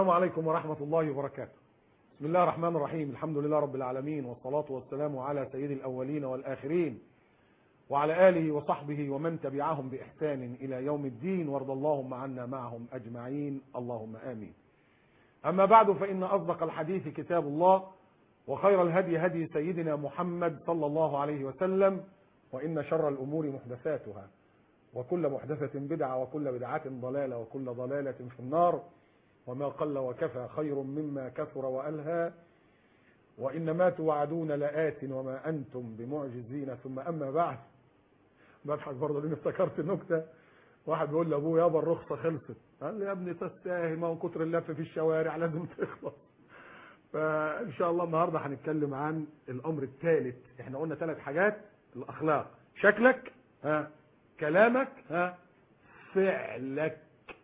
السلام عليكم ورحمة الله وبركاته بسم الله الرحمن الرحيم الحمد لله رب العالمين والصلاة والسلام على سيد الأولين والآخرين وعلى آله وصحبه ومن تبعهم بإحسان إلى يوم الدين وارض اللهم عنا معهم أجمعين اللهم آمين أما بعد فإن أصدق الحديث كتاب الله وخير الهدي هدي سيدنا محمد صلى الله عليه وسلم وإن شر الأمور محدثاتها وكل محدثة بدعة وكل بدعة ضلالة وكل ضلالة في النار وما قل وكفى خير مما كثر وألهى وإنما توعدون لآت وما أنتم بمعجزين ثم أما بعد بضحك برضه لأني افتكرت نكتة واحد بيقول لأبوه يابا الرخصة خلصت قال لي يا ابني تستاهل ما هو كتر اللف في الشوارع لازم تخلص فإن شاء الله النهاردة هنتكلم عن الأمر الثالث احنا قلنا ثلاث حاجات الأخلاق شكلك ها كلامك ها فعلك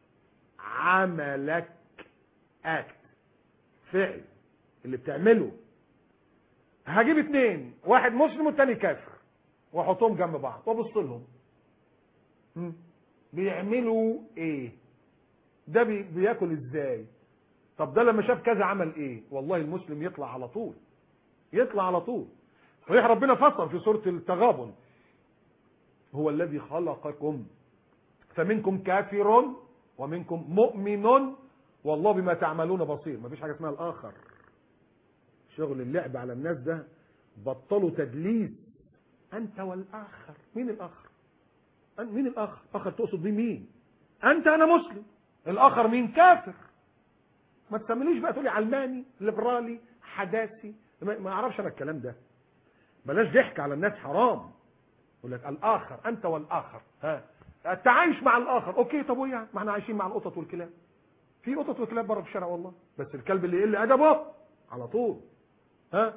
عملك اكت فعل اللي بتعمله هجيب اتنين واحد مسلم والتاني كافر واحطهم جنب بعض وابص لهم مم. بيعملوا ايه ده بي بياكل ازاي طب ده لما شاف كذا عمل ايه والله المسلم يطلع على طول يطلع على طول صحيح ربنا فصل في سورة التغابن هو الذي خلقكم فمنكم كافر ومنكم مؤمن والله بما تعملون بصير مفيش حاجه اسمها الاخر شغل اللعب على الناس ده بطلوا تدليس انت والاخر مين الاخر أن- مين الاخر اخر تقصد بيه مين انت انا مسلم الاخر مين كافر ما تسميليش بقى تقولي علماني ليبرالي حداثي ما ما اعرفش انا الكلام ده بلاش ضحك على الناس حرام يقول لك الاخر انت والاخر ها التعايش مع الاخر اوكي طب وايه يعني ما احنا عايشين مع القطط والكلاب في قطط وكلاب بره في الشارع والله بس الكلب اللي يقل ادبه على طول ها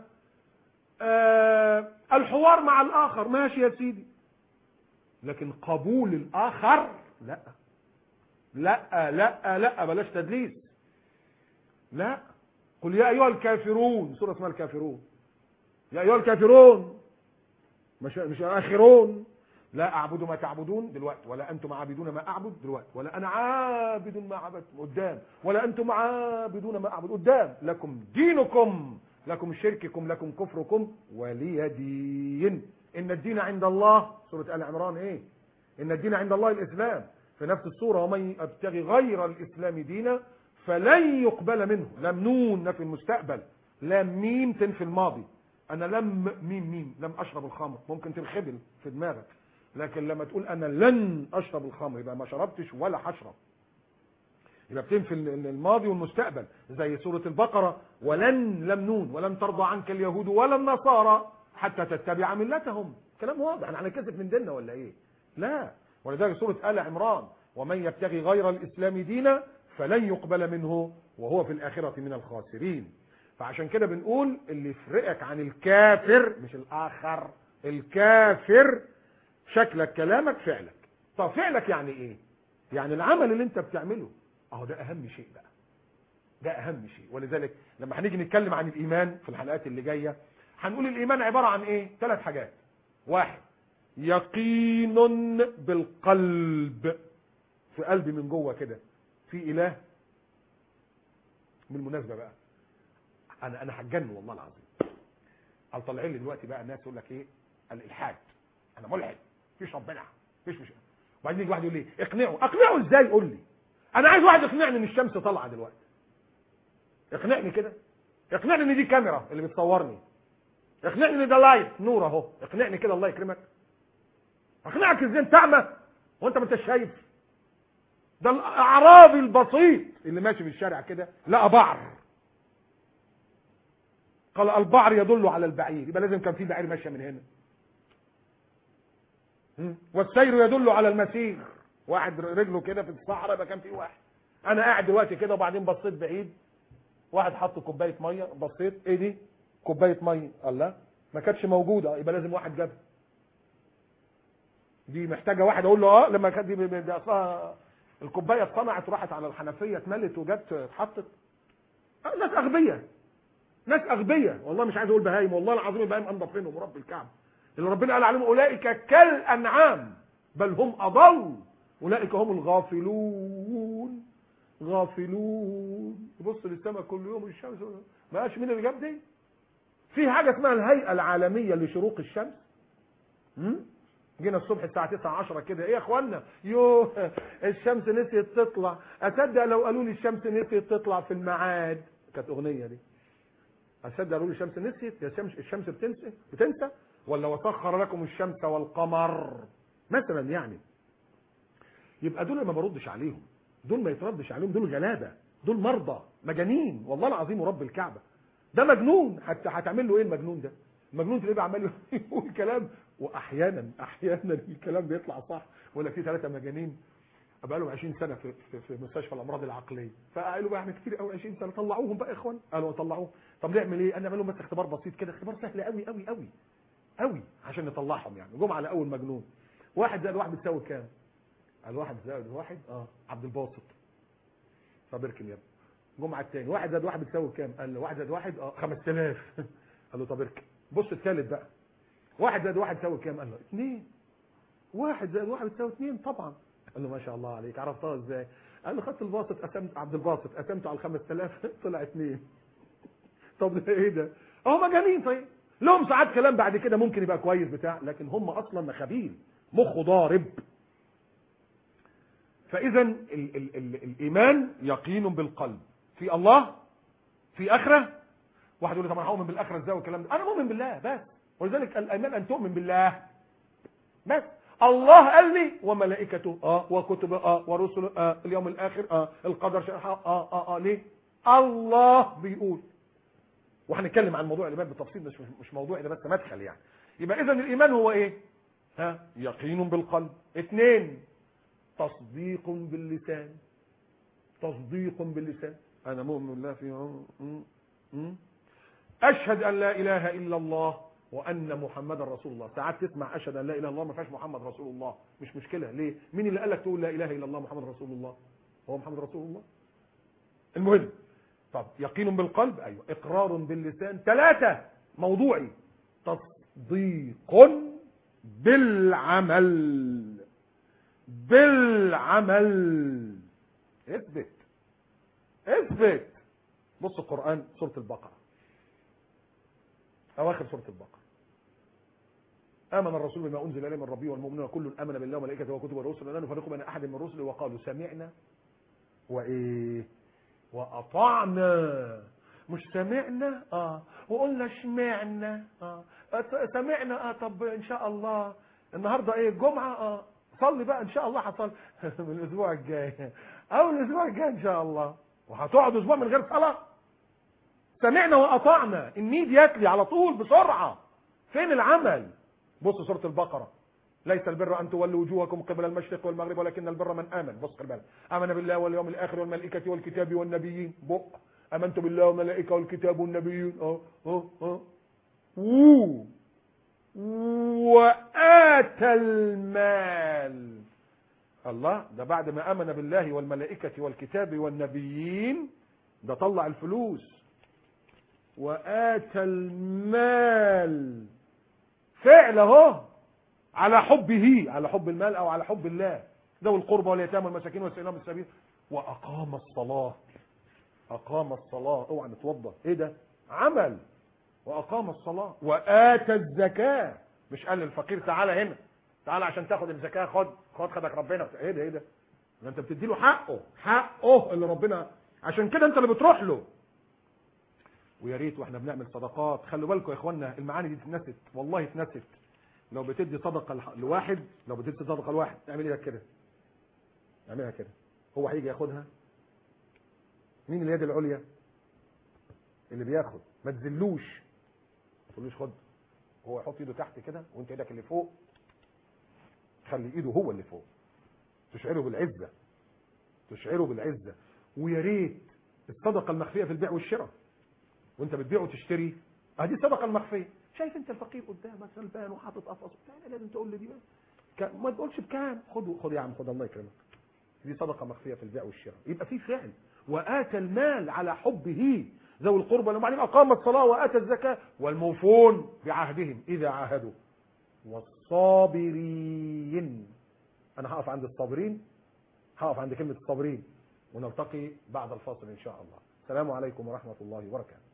آه الحوار مع الاخر ماشي يا سيدي لكن قبول الاخر لا لا لا لا بلاش تدليس لا قل يا ايها الكافرون سوره اسمها الكافرون يا ايها الكافرون مش مش اخرون لا اعبد ما تعبدون دلوقتي ولا انتم عابدون ما اعبد دلوقتي ولا انا عابد ما عبدتم قدام ولا انتم عابدون ما اعبد قدام لكم دينكم لكم شرككم لكم كفركم ولي دين ان الدين عند الله سوره ال عمران ايه ان الدين عند الله الاسلام في نفس السوره ومن يبتغي غير الاسلام دينا فلن يقبل منه لم نون نفي المستقبل لام ميم تنفي الماضي انا لم ميم ميم لم اشرب الخمر ممكن تنخبل في دماغك لكن لما تقول انا لن اشرب الخمر يبقى ما شربتش ولا هشرب يبقى بتنفي ال- الماضي والمستقبل زي سورة البقرة ولن لم نون ولن ترضى عنك اليهود ولا النصارى حتى تتبع ملتهم كلام واضح انا هنكسف من ديننا ولا ايه لا ولذلك سورة آل عمران ومن يبتغي غير الإسلام دينا فلن يقبل منه وهو في الآخرة من الخاسرين فعشان كده بنقول اللي يفرقك عن الكافر مش الآخر الكافر شكلك كلامك فعلك طب فعلك يعني ايه يعني العمل اللي انت بتعمله اهو ده اهم شيء بقى ده اهم شيء ولذلك لما هنيجي نتكلم عن الايمان في الحلقات اللي جايه هنقول الايمان عباره عن ايه ثلاث حاجات واحد يقين بالقلب في قلبي من جوه كده في اله بالمناسبه بقى انا انا هتجنن والله العظيم قال طالعين لي دلوقتي بقى الناس يقول لك ايه الالحاد انا ملحد مفيش ربنا مفيش مش وبعدين يجي واحد يقول لي اقنعه اقنعه ازاي قول لي انا عايز واحد يقنعني ان الشمس طالعه دلوقتي اقنعني كده اقنعني ان دي كاميرا اللي بتصورني اقنعني ان ده لايت نور اهو اقنعني كده الله يكرمك اقنعك ازاي انت اعمى وانت ما انتش شايف ده الاعرابي البسيط اللي ماشي في الشارع كده لقى بعر قال البعر يدل على البعير يبقى لازم كان في بعير ماشيه من هنا م? والسير يدل على المسير واحد رجله كده في الصحراء يبقى كان في واحد انا قاعد دلوقتي كده وبعدين بصيت بعيد واحد حط كوبايه ميه بصيت ايه دي كوبايه ميه الله ما كانتش موجوده يبقى لازم واحد جابها دي محتاجه واحد اقول له اه لما كانت دي, دي, دي اصلها الكوبايه اتصنعت وراحت على الحنفيه اتملت وجت اتحطت آه، ناس اغبياء ناس اغبياء والله مش عايز اقول بهايم والله العظيم البهايم انضف منهم ورب الكعبه اللي ربنا قال عليهم اولئك كالانعام بل هم اضل اولئك هم الغافلون غافلون يبص للسماء كل يوم الشمس ما قالش مين اللي جاب دي في حاجه اسمها الهيئه العالميه لشروق الشمس م? جينا الصبح الساعه 9 10 كده ايه يا اخوانا يوه الشمس نسيت تطلع اصدق لو قالوا لي الشمس نسيت تطلع في الميعاد كانت اغنيه دي اصدق قالوا لي الشمس نسيت يا الشمس الشمس بتنسى بتنسى ولا وسخر لكم الشمس والقمر مثلا يعني يبقى دول ما بردش عليهم دول ما يتردش عليهم دول غلابه دول مرضى مجانين والله العظيم ورب الكعبه ده مجنون حتى هتعمل له ايه المجنون ده المجنون تلاقيه بقى عمال يقول كلام واحيانا احيانا الكلام بيطلع صح ولا في ثلاثه مجانين بقى لهم 20 سنه في في, في مستشفى الامراض العقليه فقالوا بقى احنا كتير قوي 20 سنه طلعوهم بقى يا اخوان قالوا طلعوهم طب نعمل ايه قال نعمل لهم بس اختبار بسيط كده اختبار سهل قوي قوي قوي قوي عشان نطلعهم يعني جم على اول مجنون واحد زائد واحد بتساوي كام قال واحد زائد واحد اه عبد الباسط طب اركن يا ابني جم على الثاني واحد زائد واحد بتساوي كام قال له واحد زائد واحد اه 5000 قال له طب اركن بص الثالث بقى واحد زائد واحد تساوي كام قال له اثنين واحد زائد واحد بتساوي اثنين طبعا قال له ما شاء الله عليك عرفتها ازاي قال له خدت الباسط قسمت عبد الباسط قسمته على 5000 طلع اثنين طب ده ايه ده اهو مجانين طيب لهم ساعات كلام بعد كده ممكن يبقى كويس بتاع لكن هم اصلا مخابيل مخه ضارب فاذا ال ال ال الايمان يقين بالقلب في الله في اخره واحد يقول لي طب انا هؤمن بالاخره ازاي والكلام ده انا مؤمن بالله بس ولذلك الايمان ان تؤمن بالله بس الله قال لي وملائكته اه وكتبه اه ورسله اه اليوم الاخر اه القدر شرحه اه اه اه ليه الله بيقول وهنتكلم عن موضوع الايمان بالتفصيل مش مش موضوع ده بس مدخل يعني يبقى اذا الايمان هو ايه ها يقين بالقلب اثنين تصديق باللسان تصديق باللسان انا مؤمن بالله في اشهد ان لا اله الا الله وان محمدا رسول الله ساعات تسمع اشهد ان لا اله الا الله ما فيهاش محمد رسول الله مش مشكله ليه مين اللي قال لك تقول لا اله الا الله محمد رسول الله هو محمد رسول الله المهم طب يقين بالقلب ايوه اقرار باللسان ثلاثه موضوعي تصديق بالعمل بالعمل اثبت اثبت بص القرآن سورة البقرة أواخر سورة البقرة آمن الرسول بما أنزل إليه من ربه والمؤمنون كل آمن بالله وملائكته وكتبه ورسله لا نفرق بين أحد من رسله وقالوا سمعنا وإيه وأطعنا مش سمعنا اه وقلنا اشمعنا اه سمعنا اه طب ان شاء الله النهارده ايه الجمعه اه صلي بقى ان شاء الله هصلي من الاسبوع الجاي او الاسبوع الجاي ان شاء الله وهتقعد اسبوع من غير صلاه سمعنا واطعنا النيد يتلي على طول بسرعه فين العمل بص سوره البقره ليس البر ان تولوا وجوهكم قبل المشرق والمغرب ولكن البر من امن بص خلي بالك امن بالله واليوم الاخر والملائكه والكتاب والنبيين بق امنت بالله والملائكه والكتاب والنبيين اه اه اه وو وآتى المال الله ده بعد ما آمن بالله والملائكة والكتاب والنبيين ده طلع الفلوس وآتى المال فعل اهو على حبه على حب المال او على حب الله ذوي القربى واليتامى والمساكين والسئلين بالسبيل واقام الصلاه اقام الصلاه اوعى نتوضا ايه ده عمل واقام الصلاه واتى الزكاه مش قال للفقير تعالى هنا تعالى عشان تاخد الزكاه خد خد خدك ربنا ايه ده ايه ده ده انت بتدي له حقه حقه اللي ربنا عشان كده انت اللي بتروح له ويا ريت واحنا بنعمل صدقات خلوا بالكم يا اخوانا المعاني دي اتنست والله اتنست لو بتدي صدقه لواحد لو بتدي صدقه لواحد اعمل ايدك كده اعملها كده هو هيجي ياخدها مين اليد العليا اللي بياخد ما تذلوش ما تقولوش خد هو يحط ايده تحت كده وانت ايدك اللي فوق خلي ايده هو اللي فوق تشعره بالعزه تشعره بالعزه ويا ريت الصدقه المخفيه في البيع والشراء وانت بتبيع وتشتري ادي الصدقه المخفيه شايف انت الفقير قدامك غلبان وحاطط قفص لازم تقول لي دي بس ما تقولش بكام خد خد يا عم خد الله يكرمك دي صدقه مخفيه في البيع والشراء يبقى في فعل واتى المال على حبه ذوي القربى وبعدين اقام الصلاه واتى الزكاه والموفون بعهدهم اذا عاهدوا والصابرين انا هقف عند الصابرين هقف عند كلمه الصابرين ونلتقي بعد الفاصل إن شاء الله السلام عليكم ورحمة الله وبركاته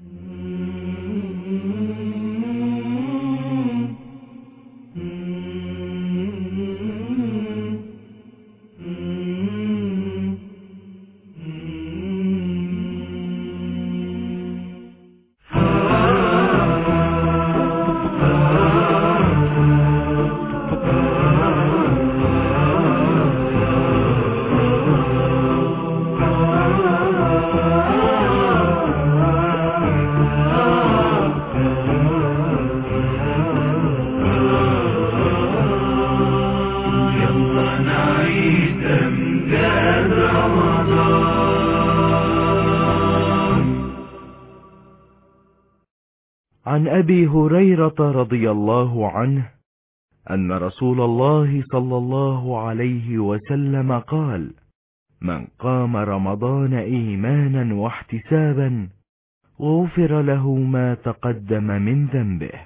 عن ابي هريره رضي الله عنه ان رسول الله صلى الله عليه وسلم قال من قام رمضان ايمانا واحتسابا غفر له ما تقدم من ذنبه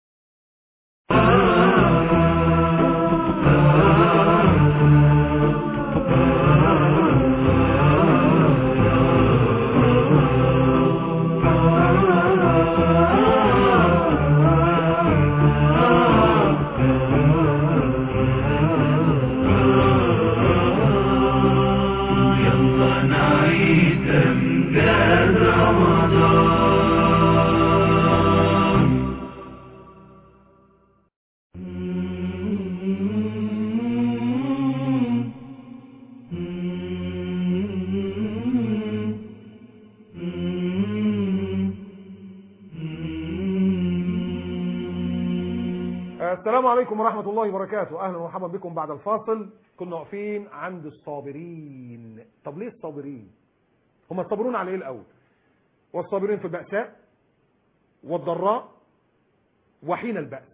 السلام عليكم ورحمة الله وبركاته أهلا ومرحبا بكم بعد الفاصل كنا واقفين عند الصابرين طب ليه الصابرين هم الصابرون على ايه الأول والصابرين في البأساء والضراء وحين البأس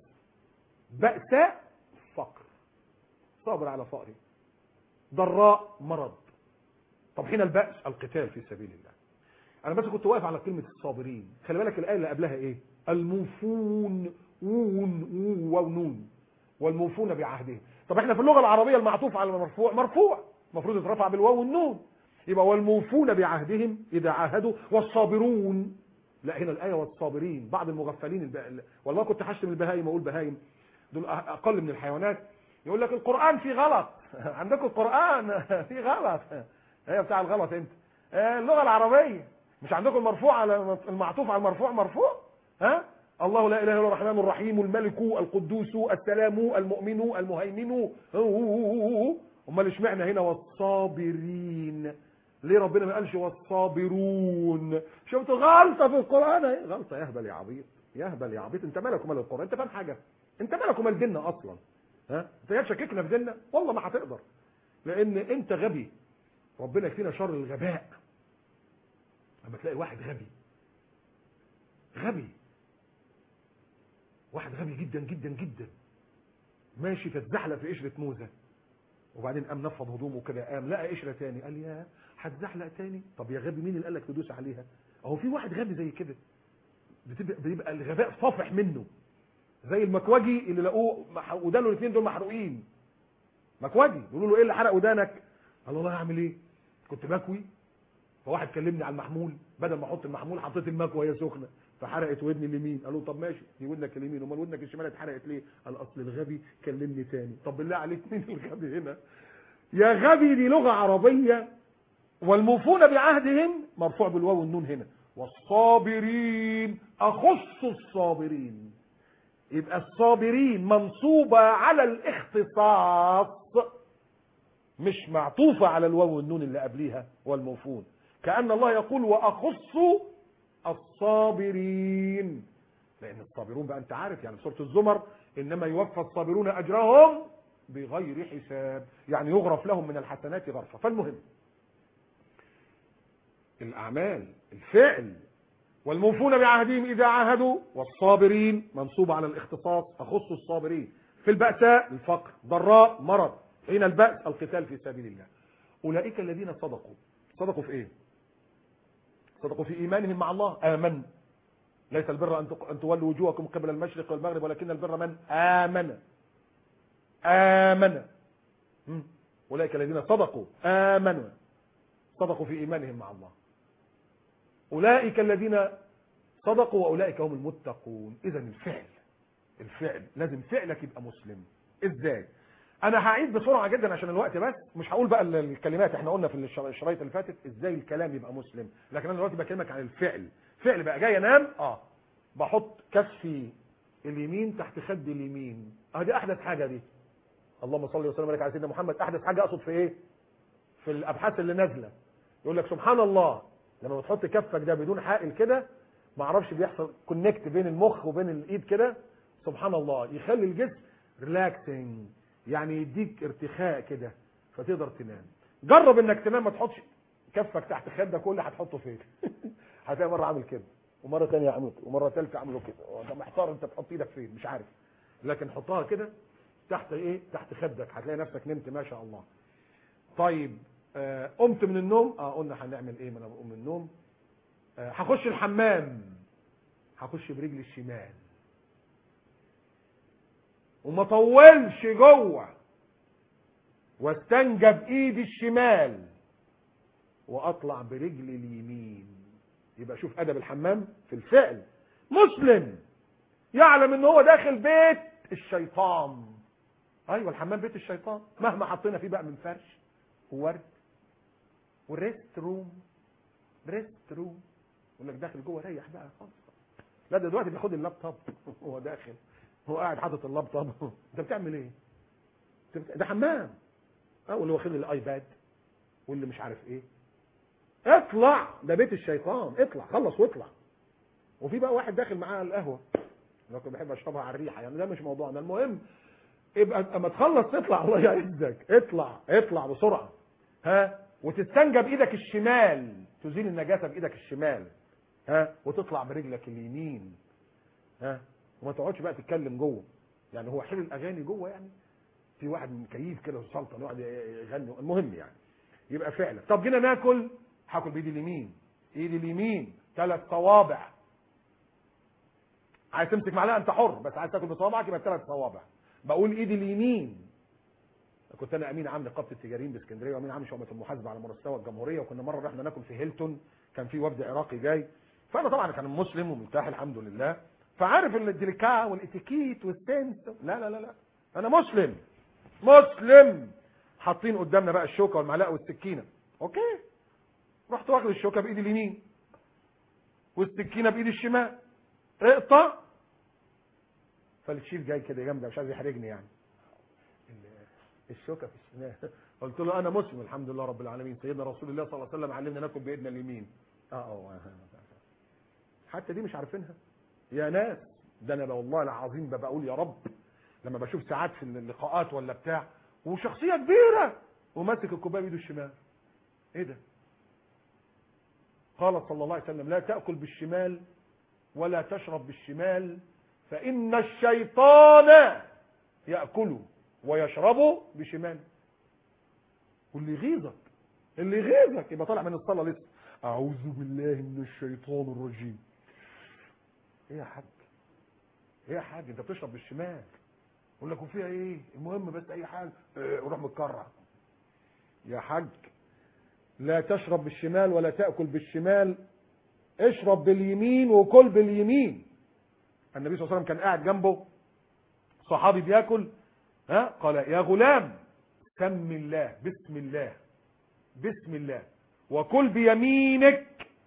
بأساء فقر صابر على فقره ضراء مرض طب حين البأس القتال في سبيل الله انا بس كنت واقف على كلمة الصابرين خلي بالك الآية اللي قبلها ايه الموفون وون وو ونون والموفون بعهدهم طب احنا في اللغة العربية المعطوف على المرفوع مرفوع المفروض يترفع بالواو والنون يبقى والموفون بعهدهم إذا عاهدوا والصابرون لا هنا الآية والصابرين بعض المغفلين الب... والله كنت حشتم البهايم واقول بهايم دول أقل من الحيوانات يقول لك القرآن فيه غلط عندكم القرآن فيه غلط هي بتاع الغلط انت اللغة العربية مش عندكم المرفوع على المعطوف على المرفوع مرفوع ها الله لا اله الا الرحمن الرحيم الملك القدوس السلام المؤمن المهيمن امال اشمعنى هنا والصابرين ليه ربنا ما قالش والصابرون شفت غلطه في القران اهي غلطه يهبل يا عبيط يهبل يا عبيط انت مالك ومال القران انت فاهم حاجه انت مالك ومال ديننا اصلا ها انت جاي تشككنا في ديننا والله ما هتقدر لان انت غبي ربنا يكفينا شر الغباء لما تلاقي واحد غبي غبي واحد غبي جدا جدا جدا ماشي فاتزحلق في قشره موزه وبعدين قام نفض هدومه كده قام لقى قشره تاني قال يا هتزحلق تاني طب يا غبي مين اللي قال لك تدوس عليها اهو في واحد غبي زي كده بتبقى, بيبقى الغباء صافح منه زي المكوجي اللي لقوه ودانه الاثنين دول محروقين مكوجي يقولوا له ايه اللي حرق ودانك قال والله اعمل ايه كنت بكوي فواحد كلمني على المحمول بدل ما احط المحمول حطيت المكوه وهي سخنه فحرقت ودني اليمين قالوا طب ماشي دي ودنك اليمين امال ودنك الشمال اتحرقت ليه قال اصل الغبي كلمني تاني طب بالله عليك مين الغبي هنا يا غبي دي لغه عربيه والموفون بعهدهم مرفوع بالواو والنون هنا والصابرين اخص الصابرين يبقى الصابرين منصوبه على الاختصاص مش معطوفه على الواو والنون اللي قبليها والموفون كأن الله يقول وأخص الصابرين لأن الصابرون بقى أنت عارف يعني في سورة الزمر إنما يوفى الصابرون أجرهم بغير حساب يعني يغرف لهم من الحسنات غرفة فالمهم الأعمال الفعل والموفون بعهدهم إذا عاهدوا والصابرين منصوب على الاختصاص أخص الصابرين في البأساء الفقر ضراء مرض حين البأس القتال في سبيل الله أولئك الذين صدقوا صدقوا في إيه صدقوا في إيمانهم مع الله آمن ليس البر أن تولوا وجوهكم قبل المشرق والمغرب ولكن البر من آمن آمن أولئك الذين صدقوا آمنوا صدقوا في ايمانهم مع الله اولئك الذين صدقوا واولئك هم المتقون اذا الفعل الفعل لازم فعلك يبقى مسلم ازاي انا هعيد بسرعه جدا عشان الوقت بس مش هقول بقى ال- الكلمات احنا قلنا في الش- الشرايط اللي فاتت ازاي الكلام يبقى مسلم لكن انا دلوقتي بكلمك عن الفعل فعل بقى جاي انام اه بحط كفي اليمين تحت خدي اليمين اه دي احدث حاجه دي اللهم صل وسلم وبارك على سيدنا محمد احدث حاجه اقصد في ايه في الابحاث اللي نازله يقول لك سبحان الله لما بتحط كفك ده بدون حائل كده ما اعرفش بيحصل كونكت بين المخ وبين الايد كده سبحان الله يخلي الجسم ريلاكسنج يعني يديك ارتخاء كده فتقدر تنام جرب انك تنام ما تحطش كفك تحت خدك كل هتحطه فين هتلاقي مره عامل كده ومره ثانيه عامل كده ومره ثالثه عامله كده وانت محتار انت تحط ايدك فين مش عارف لكن حطها كده تحت ايه تحت خدك هتلاقي نفسك نمت ما شاء الله طيب آه قمت من النوم اه قلنا هنعمل ايه ما انا بقوم من النوم آه هخش الحمام هخش برجلي الشمال وما طولش جوه واستنجب ايدي الشمال واطلع برجلي اليمين يبقى شوف ادب الحمام في الفعل مسلم يعلم ان هو داخل بيت الشيطان ايوه الحمام بيت الشيطان مهما حطينا فيه بقى من فرش وورد وريست روم ريست روم يقول لك داخل جوه ريح بقى خالص لا ده دلوقتي بياخد اللابتوب وهو داخل هو قاعد حاطط اللابتوب انت بتعمل ايه أنت بت- ده حمام اه واللي واخد الايباد واللي مش عارف ايه اطلع ده بيت الشيطان اطلع خلص واطلع وفي بقى واحد داخل معاه القهوه انا كنت بحب اشربها على الريحه يعني ده مش موضوعنا المهم يبقى اما تخلص تطلع الله يعزك اطلع اطلع بسرعه ها وتستنجى بايدك الشمال تزيل النجاسه بايدك الشمال ها وتطلع برجلك اليمين ها وما تقعدش بقى تتكلم جوه يعني هو حلو الاغاني جوه يعني في واحد مكيف كده سلطن يقعد يغني المهم يعني يبقى فعلا طب جينا ناكل هاكل بايدي اليمين ايدي اليمين ثلاث صوابع عايز تمسك معلقه انت حر بس عايز تاكل بصوابعك يبقى ثلاث صوابع بقول ايدي اليمين كنت انا امين عام نقابه التجاريين باسكندريه وامين عام شعبه المحاسبه على مستوى الجمهوريه وكنا مره رحنا ناكل في هيلتون كان في وفد عراقي جاي فانا طبعا كان مسلم ومرتاح الحمد لله فعارف ان الديليكا والاتيكيت والسنس لا لا لا لا انا مسلم مسلم حاطين قدامنا بقى الشوكه والمعلقه والسكينه اوكي رحت واخد الشوكه بايدي اليمين والسكينه بايدي الشمال اقطع فالشيف جاي كده جنبي مش عايز يحرجني يعني الشوكه في الشمال قلت له انا مسلم الحمد لله رب العالمين سيدنا رسول الله صلى الله عليه وسلم علمنا ناكل بايدنا اليمين اه اه حتى دي مش عارفينها يا ناس ده انا والله العظيم بقول يا رب لما بشوف ساعات في اللقاءات ولا بتاع وشخصيه كبيره وماسك الكوبايه بايده الشمال ايه ده قال صلى الله عليه وسلم لا تاكل بالشمال ولا تشرب بالشمال فان الشيطان ياكل ويشرب بشماله واللي يغيظك اللي يغيظك يبقى طالع من الصلاه لسه اعوذ بالله من الشيطان الرجيم ايه يا حاج ايه يا حاج انت بتشرب بالشمال يقول لك وفيها ايه المهم بس اي حاجه إيه وروح متكرع يا حاج لا تشرب بالشمال ولا تاكل بالشمال اشرب باليمين وكل باليمين النبي صلى الله عليه وسلم كان قاعد جنبه صحابي بياكل ها قال يا غلام سم الله بسم الله بسم الله وكل بيمينك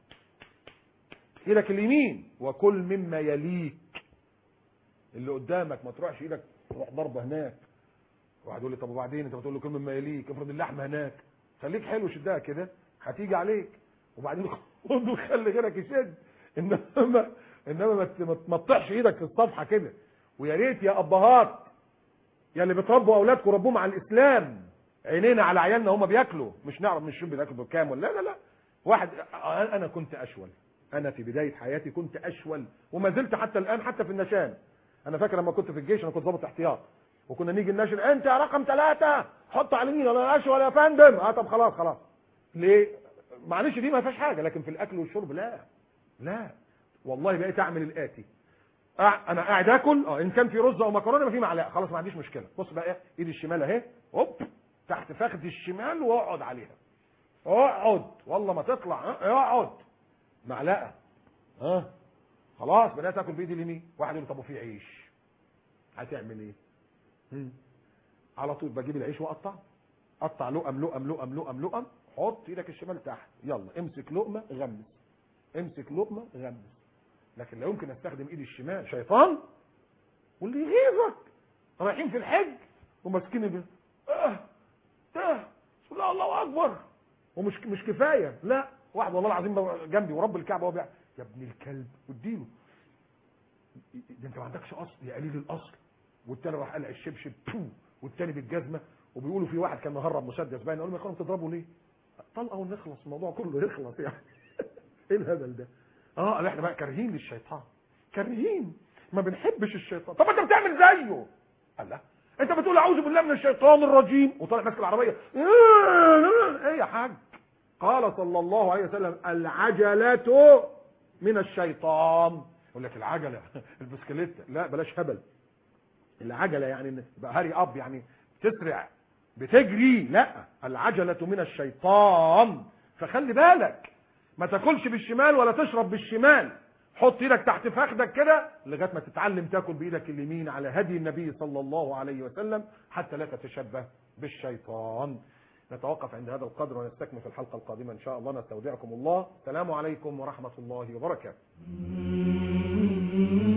ايدك اليمين وكل مما يليك اللي قدامك ما تروحش ايدك تروح ضربه هناك واحد يقول لي طب وبعدين انت بتقول له كل مما يليك افرض اللحمه هناك خليك حلو شدها كده هتيجي عليك وبعدين خد وخلي غيرك يشد انما انما ما ت- ما تمطحش ايدك في الصفحه كده ويا ريت يا ابهات يا اللي بتربوا اولادكم ربوهم على الاسلام عينينا على عيالنا هم بياكلوا مش نعرف مش شوف بياكلوا بكام ولا لا لا لا واحد انا كنت اشول انا في بدايه حياتي كنت اشول وما زلت حتى الان حتى في النشان انا فاكر لما كنت في الجيش انا كنت ضابط احتياط وكنا نيجي الناشر انت يا رقم ثلاثة حط على اليمين ولا اشول يا فندم اه طب خلاص خلاص ليه معلش دي ما فيهاش حاجه لكن في الاكل والشرب لا لا والله بقيت اعمل الاتي أع- انا قاعد اكل اه ان كان في رز او مكرونه ما في معلقه خلاص ما عنديش مشكله بص بقى ايه ايدي الشمال اهي هوب تحت فخذ الشمال واقعد عليها اقعد والله ما تطلع ها؟ اقعد معلقه ها خلاص بدات تاكل بايدي اليمين واحد يقول لي طب وفي عيش هتعمل ايه هم. على طول بجيب العيش واقطعه قطع لقم لقم لقم لقم لقم حط ايدك الشمال تحت يلا امسك لقمه غمس امسك لقمه غمس لكن لا يمكن استخدم ايدي الشمال شيطان واللي يغيظك رايحين في الحج وماسكين ال- اه اه بسم الله الله اكبر ومش مش كفايه لا واحد والله العظيم بقى جنبي ورب الكعبه هو بيع يا ابن الكلب واديله ده انت ما عندكش اصل يا قليل الاصل والتاني راح قلع الشبشب بو، والتاني بالجزمه وبيقولوا في واحد كان مهرب مسدس باين اقول له يا اخوان بتضربوا ليه؟ طلقه ونخلص الموضوع كله يخلص يعني ايه الهبل ده؟ اه قال احنا بقى كارهين للشيطان كارهين ما بنحبش الشيطان طب انت بتعمل زيه قال لا انت بتقول اعوذ بالله من الشيطان الرجيم وطالع ماسك العربيه ايه يا حاج قال صلى الله عليه وسلم العجلة من الشيطان يقول لك العجلة البسكليت لا بلاش هبل العجلة يعني إن يبقى هاري اب يعني تسرع بتجري لا العجلة من الشيطان فخلي بالك ما تاكلش بالشمال ولا تشرب بالشمال حط ايدك تحت فخدك كده لغايه ما تتعلم تاكل بايدك اليمين على هدي النبي صلى الله عليه وسلم حتى لا تتشبه بالشيطان نتوقف عند هذا القدر ونستكمل في الحلقه القادمه ان شاء الله نستودعكم الله السلام عليكم ورحمه الله وبركاته